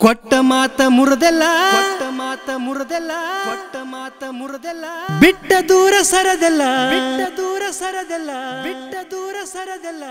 ಕೊಟ್ಟ ಮಾತ ಮುರಿದೆಲ್ಲ ಕೊಟ್ಟ ಮಾತ ಮುರಿದೆಲ್ಲ ಕೊಟ್ಟ ಮಾತ ಮುರಿದೆಲ್ಲ ಬಿಟ್ಟ ದೂರ ಸರದೆಲ್ಲ ಬಿಟ್ಟ ದೂರ ಸರದೆಲ್ಲ ಬಿಟ್ಟ ದೂರ ಸರದೆಲ್ಲ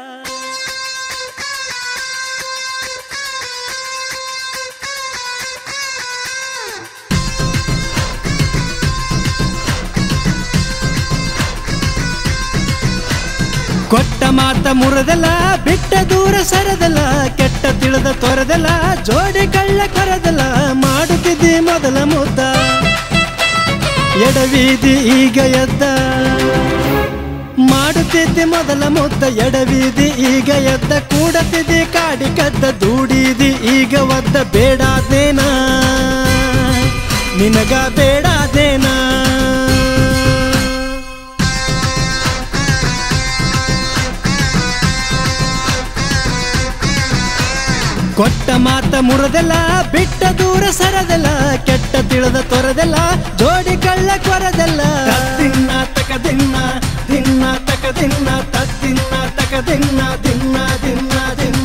ಕೊಟ್ಟ ಮಾತ ಮುರಿದೆಲ್ಲ ಬಿಟ್ಟ ದೂರ ಸರದಲ್ಲ ಕೆಟ್ಟ ತಿಳಿದ ತೊರೆದಲ್ಲ ಜೋಡಿ ಕಳ್ಳ ಕರದಲ್ಲ ಮಾಡುತ್ತಿದ್ದಿ ಮೊದಲ ಮುದ್ದ ಎಡವೀದಿ ಈಗ ಎದ್ದ ಮಾಡುತ್ತಿದ್ದಿ ಮೊದಲ ಮುದ್ದ ಎಡವೀದಿ ಈಗ ಎದ್ದ ಕೂಡತಿದ್ದಿ ಕಾಡಿ ಕದ್ದ ದೂಡಿದಿ ಈಗ ಒದ್ದ ಬೇಡಾದೇನಾ ನಿನಗ ಬೇಡಾದೇನಾ ಕೊಟ್ಟ ಮಾತ ಮುರಿದೆಲ್ಲ ಬಿಟ್ಟ ದೂರ ಸರದೆಲ್ಲ ಕೆಟ್ಟ ತಿಳಿದ ತೊರೆದೆಲ್ಲ ಜೋಡಿ ಕಳ್ಳ ಕೊರದೆಲ್ಲ ತತ್ತಿನ್ನ ತಕ ದಿನ್ನ ದಿನ್ನ ತಕ ದಿನ್ನ ತತ್ತಿನ್ನ ತಕ ದಿನ್ನ ದಿನ್ನ ದಿನ್ನ ದಿನ್ನ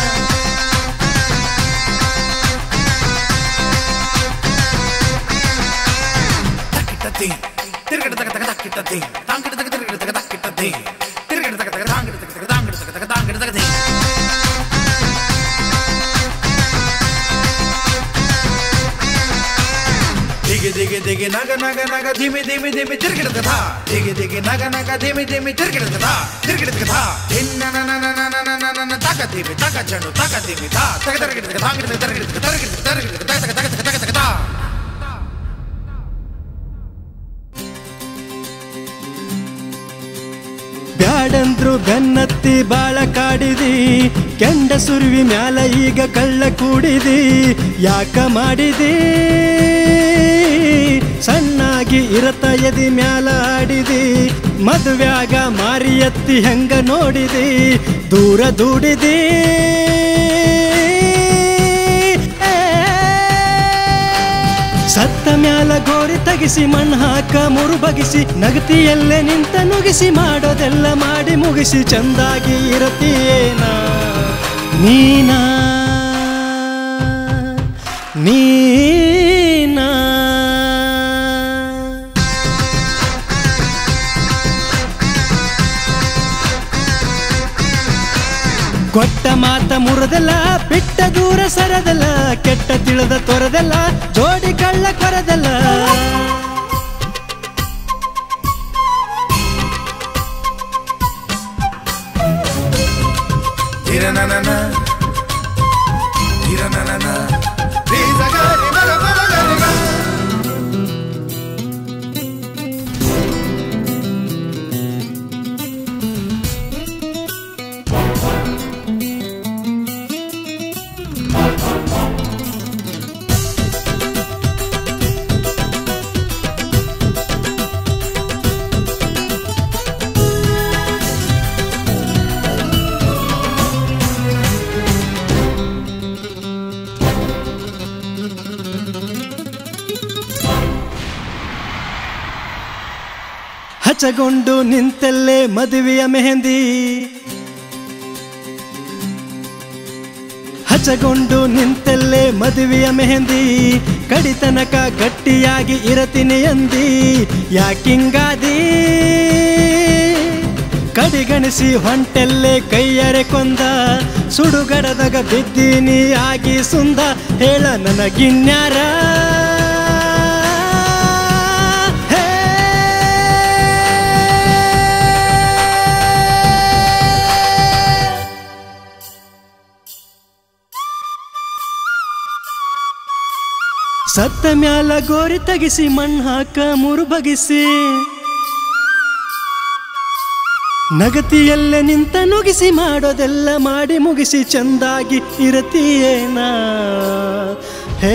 ತಕ್ಕಿಟ್ಟತಿ ತಿರುಗಡ ತಗ ತಗ ತಕ್ಕಿಟ್ಟತಿ ತಾಂಗಿಡ ತಗ ತಿರುಗಡ ತಗ ತಕ್ಕಿಟ್ಟತಿ ತಿರುಗಡ ತಗ ತಗ ತಾಂಗಿಡ ತಗ ತಗ ತಾಂಗಿಡ ತಗ ತಗ ತಾಂಗಿಡ ತಗತಿ ದಿಗಿ ದಿಗಿ ದಿಗಿ ನಗ ನಗ ನಗ ಧಿಮಿ ಧಿಮಿ ಧಿಮಿ ತಿರುಗಿಡ ಕಥಾ ದಿಗಿ ದಿಗಿ ನಗ ನಗ ಧಿಮಿ ಧಿಮಿ ತಿರುಗಿಡ ಕಥಾ ತಿರುಗಿಡ ಕಥಾ ಧಿನ್ನ ನ ನ ನ ನ ನ ನ ನ ನ ನ ತಕ ಧಿಮಿ ತಕ ಚಂಡು ತಕ ಧಿಮಿ ತಾ ತಗ ತರಗಿಡ ತಗ ತಾಂಗಿಡ ತಗ ತರಗಿಡ ತಗ ತರಗಿಡ ತಗ ತರಗಿಡ ತಗ ತಗ ತಗ ತಗ ತಗ ತಗ ತಾ ಬ್ಯಾಡಂದ್ರು ಬೆನ್ನತ್ತಿ ಬಾಳ ಕಾಡಿದಿ ಕೆಂಡ ಸುರುವಿ ಮ್ಯಾಲ ಈಗ ಕಳ್ಳ ಕೂಡಿದಿ ಯಾಕ ಮಾಡಿದಿ ಸಣ್ಣಾಗಿ ಇರತ ಎದಿ ಮ್ಯಾಲ ಆಡಿದಿ ಮದುವ್ಯಾಗ ಮಾರಿ ಎತ್ತಿ ಹೆಂಗ ನೋಡಿದಿ ದೂರ ದೂಡಿದಿ ಸತ್ತ ಮ್ಯಾಲ ಗೋರಿ ತಗಿಸಿ ಮಣ್ಣು ಹಾಕ ಮುರು ಬಗಿಸಿ ನಗತಿಯಲ್ಲೇ ನಿಂತ ನುಗಿಸಿ ಮಾಡೋದೆಲ್ಲ ಮಾಡಿ ಮುಗಿಸಿ ಚಂದಾಗಿ ಇರತೀಯೇನ ನೀನಾ ನೀನಾ ಕೊಟ್ಟ ಮಾತ ಮುರಿದೆಲ್ಲ ಬಿಟ್ಟ ದೂರ ಸರದಲ್ಲ ಕೆಟ್ಟ ತಿಳಿದ ತೊರೆದಲ್ಲ ಜೋಡಿ ಕಳ್ಳ ಕೊರದಲ್ಲ ಧಿರನನನ ಧಿರನನನ ರಿ ಸಗ ರಿ ಮಗ ಮಗ ಗ ರಿ ಗ. ಹಚಗೊಂಡು ನಿಂತಲ್ಲೇ ಮದುವೆಯ ಮೆಹಂದಿ ಹಚಗೊಂಡು ನಿಂತಲ್ಲೇ ಮದುವೆಯ ಮೆಹಂದಿ ಕಡಿತನಕ ಗಟ್ಟಿಯಾಗಿ ಇರತೀನಿ ಅಂದಿ ಯಾಕಿಂಗಾದಿ ಕಡಿಗಣಿಸಿ ಹೊಂಟೆಲ್ಲೇ ಕೈಯರೆ ಕೊಂದ ಸುಡುಗಡದಾಗ ಬಿದ್ದೀನಿ ಆಗಿ ಸುಂದ ಹೇಳ ನನಗಿನ್ಯಾರ ಹೇ ಸತ್ತ ಮ್ಯಾಲ ಗೋರಿ ತಗಿಸಿ ಮಣ್ಣು ಹಾಕ ಮುರು ಬಗಿಸಿ ನಗತಿಯಲ್ಲೇ ನಿಂತ ನುಗಿಸಿ ಮಾಡೋದೆಲ್ಲ ಮಾಡಿ ಮುಗಿಸಿ ಚಂದಾಗಿ ಇರತೀಯೇನ ಹೇ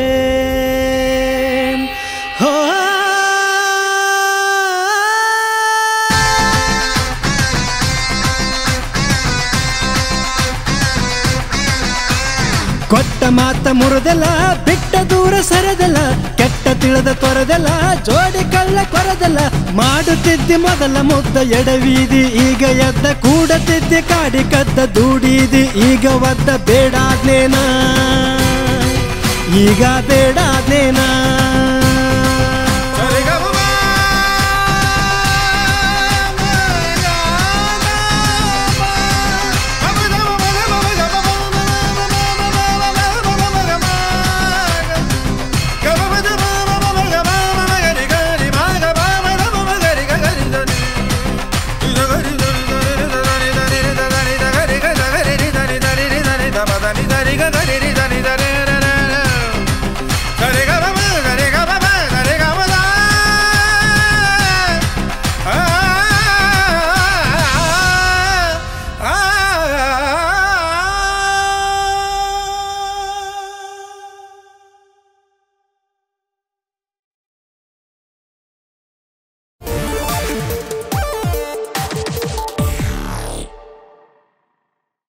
ಹೋ ಕೊಟ್ಟ ಮಾತ ಮುರಿದೆಲ್ಲ ಬಿಟ್ಟ ದೂರ ಸರದಲ್ಲ ಕೆಟ್ಟ ತಿಳಿದ ತೊರೆದಲ್ಲ ಜೋಡಿ ಕಳ್ಳ ಕೊರದಲ್ಲ ಮಾಡುತ್ತಿದ್ದಿ ಮೊದಲ ಮುದ್ದ ಎಡವೀದಿ ಈಗ ಎದ್ದ ಕೂಡತಿದ್ದಿ ಕಾಡಿ ಕದ್ದ ದೂಡಿದಿ ಈಗ ಒದ್ದ ಬೇಡಾದ್ನೇನ ಈಗ ಬೇಡಾದೇನಾ